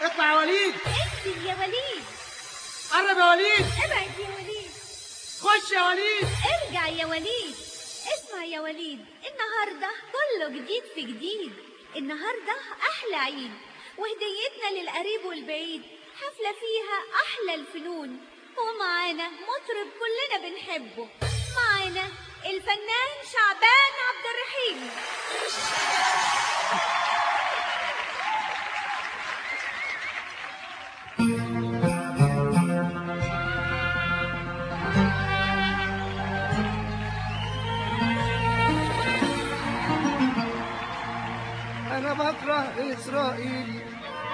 اطلع يا وليد اكتب يا وليد قرب يا وليد ابعد يا وليد خش يا وليد ارجع يا وليد اسمع يا وليد النهارده كله جديد في جديد النهارده احلى عيد وهديتنا للقريب والبعيد حفله فيها احلى الفنون ومعانا مطرب كلنا بنحبه معانا الفنان شعبان عبد الرحيم انا بكره اسرائيل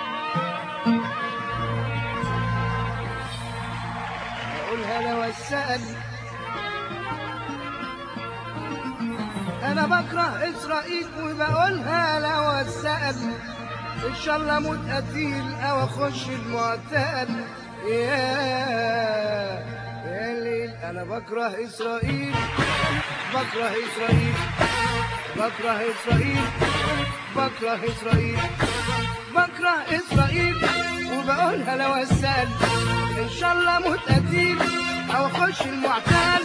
اقولها لو السأل انا بكره اسرائيل وبقولها لو السأل ان شاء الله اموت قتيل او اخش المعتقل يا يا ليل انا بكره اسرائيل بكره اسرائيل بكره اسرائيل بكره اسرائيل بكره اسرائيل وبقولها لو اسال ان شاء الله اموت قتيل او اخش المعتقل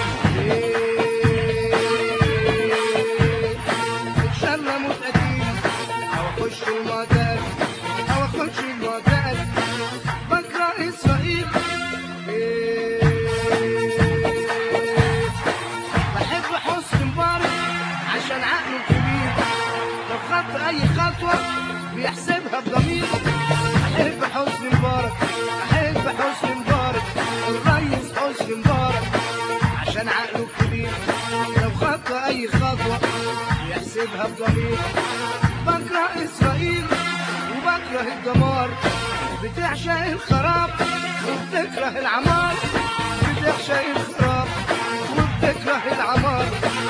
إيه، ان شاء الله اموت قتيل او اخش المعتقل او اخش المعتقل بكره اسرائيل إيه، بحب حسن مبارك عشان عقله كبير لو خط اي خطوه بيحسبها بضمير احب حسن مبارك احب حسن مبارك الريس حسن مبارك عشان عقله كبير لو خط اي خطوه بيحسبها بضمير بكره اسرائيل وبكره الدمار بتعشق الخراب وبتكره العمار بتعشق الخراب وبتكره العمار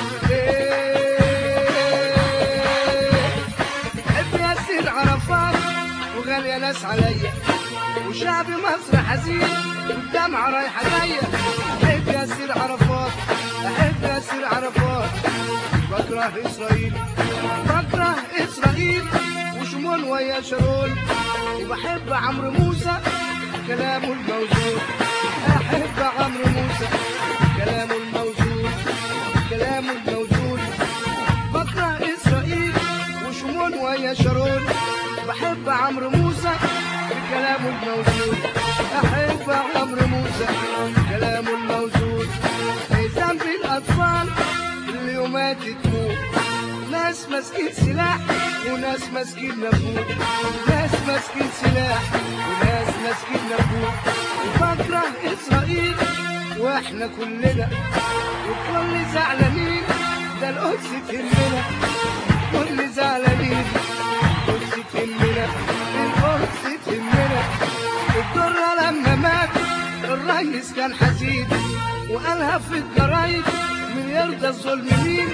إيه بحب ياسر عرفات وغالية ناس عليا وشعب مصر حزين والدمعة رايحة جاية أحب ياسر عرفات أحب ياسر عرفات بكره إسرائيل بكره إسرائيل وشمون ويا شارون وبحب عمرو موسى كلامه الموزون أحب عمرو موسى كلامه الموزون كلامه الموزون بكره إسرائيل وشمون ويا شارون بحب عمرو موسى بكلامه الموزون أحب عمرو موسى كلامه الموزون في ذنب الأطفال اليومات تموت ناس ماسكين سلاح وناس ماسكين نبوت ناس ماسكين سلاح وناس ماسكين نبوت وبكره إسرائيل واحنا كلنا وكل زعلانين ده القدس تهمنا كل زعلانين القدس تهمنا القدس تهمنا الدرة لما مات الريس كان حزين وقالها في الجرايد من يرضى الظلم مين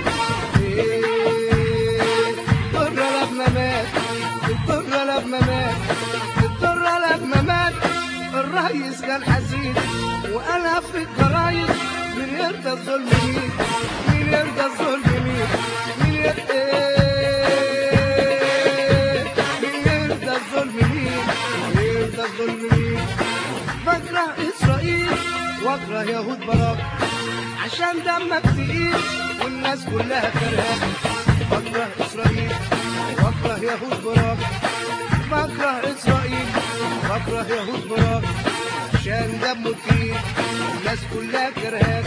إيه، الدرة لما مات الدرة لما مات الدرة لما مات الريس كان حزين وقالها في الجرايد من يرضى الظلم مين مين يرضى الظلم مين مين يرضى إيه، مين يرضى الظلم مين مين يرضى الظلم مين بكره اسرائيل واكره يهود براك عشان دمك تقيل والناس كلها كرهاك بكره اسرائيل واكره يهود براك بكره اسرائيل بكره يهود براك عشان دمه تقيل والناس كلها كرهاك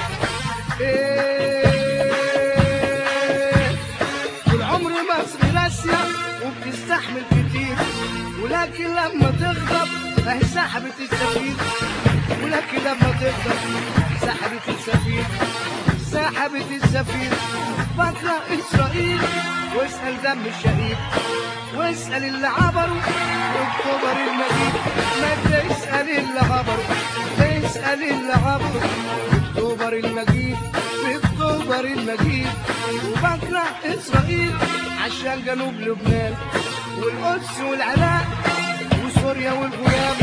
إيه طول عمر مصر راسية وبتستحمل كتير ولكن لما تغضب اهي سحبت السفير ولكن لما تغضب سحبت السفير سحبت السفير بكره اسرائيل واسال دم الشهيد واسال اللي عبروا اكتوبر المجيد ما تسال اللي عبروا تسال اللي عبروا اكتوبر المجيد في اكتوبر المجيد وبكره اسرائيل عشان جنوب لبنان والقدس والعراق وسوريا والغياب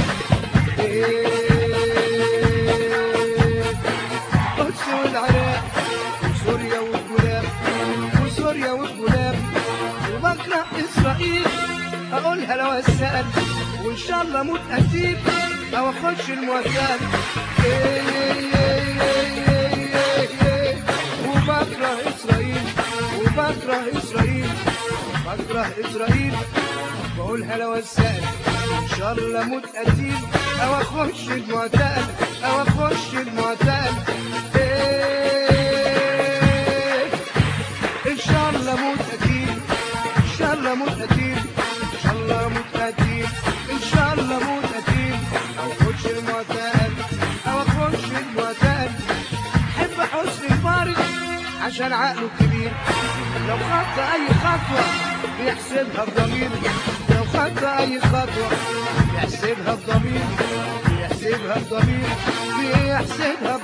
إيه، القدس والعراق وسوريا والغلاب وسوريا والغلاب وبكره اسرائيل اقولها لو اسال وان شاء الله اموت قتيل او اخش الموتان إيه إيه إيه إيه إيه إيه. وبكره اسرائيل وبكره اسرائيل بكره اسرائيل بقولها لو اسال ان شاء الله اموت قتيل او اخش المعتقل او اخش المعتقل إيه ان شاء الله اموت قتيل ان شاء الله اموت قتيل ان شاء الله اموت قتيل ان شاء الله اموت قتيل او اخش المعتقل او اخش المعتقل احب حسن الفارق عشان عقله كبير لو خط اي خطوه بيحسبها بضمير لو خط اي خطوه بيحسبها بضمير بيحسبها بضمير بيحسبها